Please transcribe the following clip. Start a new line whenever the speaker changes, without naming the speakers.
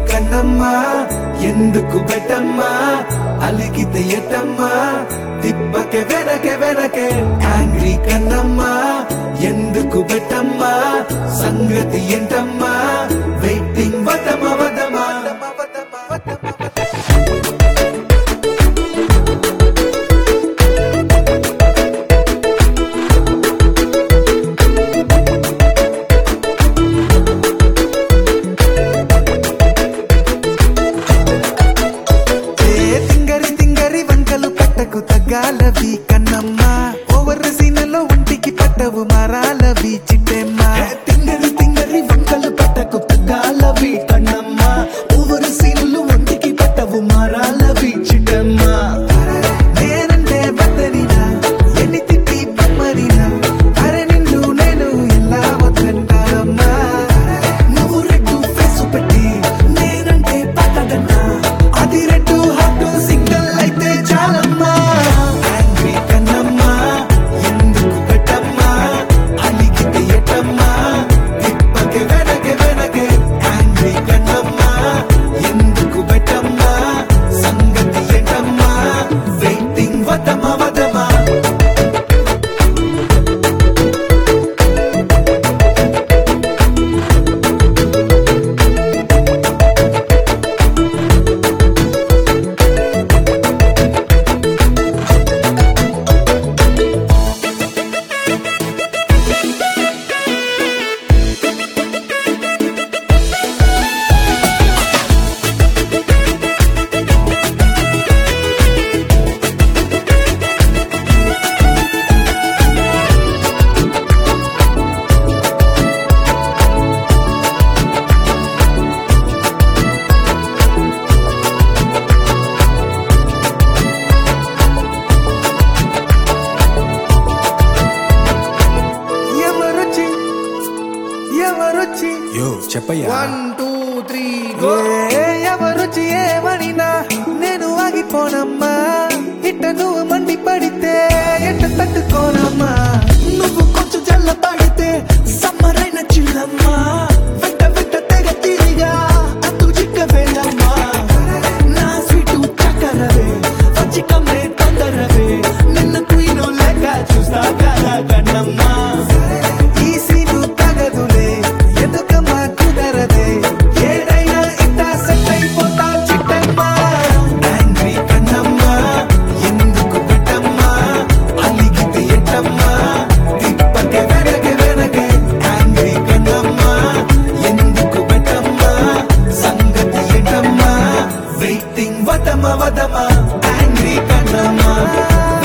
కన్నమ్మా ఎందుకు బెటమ్మా అలిగితే ఎటమ్మా తిప్పకే వెనకే వెనకే యాంగ్రీ కన్నమ్మా ఎందుకు బెటమ్మా సంగతి ఏంటమ్మా వెయిటింగ్ వదమ వదమ వదమ వదమ వదమ ఏ తింగరి తింగరి వంకలు పట్టకు తగ్గాలవి కన్నమ్మ ఓవర్ సీనలో ఒంటికి పట్టవు మారాలవి చిట్టెమ్మ
తింగరి తింగరి వంకలు పట్టకు తగ్గాలవి కన్నమ్మ ఊరు సీన్లు ఒంటికి పట్టవు మారాలవి చిటమ్మ
నేనంటే వద్దనినా ఎన్ని తిట్టి పమ్మరినా అరే నిన్ను నేను ఎలా వద్దంటానమ్మా
నువ్వు రెడ్డు ఫేసు పెట్టి నేనంటే పట్టదన్నా
అది రెడ్డు హాట్ సిగ్నల్ అయితే చాలమ్మా యాంగ్రీ కన్నమ్మా ఎందుకు పెట్టమ్మా అలిగితే ఎటమ్మా తిప్పకి వెనకే వెనకే యాంగ్రీ కన్నమ్మా ఎందుకు పెట్టమ్మా సంగతి ఎటమ్మా వెయిటింగ్ వదమ వదమ ఎవరొచ్చి ఎవరొచ్చి
యో చెప్పయ్యా
వన్ టూ త్రీ
ఏ ఎవరొచ్చి ఏమనినా నేను ఆగిపోనమ్మా ఇట్ట నువ్వు మండి పడితే ఎట్ట తట్టుకోనమ్మా
నువ్వు కొంచెం జల్ల పడితే సమ్మరైన చిల్లమ్మా వెంట వెంట తెగ తిరిగా అతు చిక్క వేళమ్మా నా స్వీటు చక్కరవే వచ్చి కమ్మే తొందరవే నిన్న కుయినో లేక చూస్తా కదా కన్నమ్మా
ఈ సీను తగదులే ఎందుకమ్మా కుదరదే ఏదైనా ఇట్ట సెట్ అయిపోతా చిట్టమ్మా యాంగ్రీ కన్నమ్మా ఎందుకు పెట్టమ్మా అలిగితే ఎట్టమ్మా తిప్పకే వెనకే వెనకే యాంగ్రీ కన్నమ్మా ఎందుకు పెట్టమ్మా సంగతి ఎటమ్మా వెయిటింగ్ వదమ వదమ యాంగ్రీ కన్నమ్మా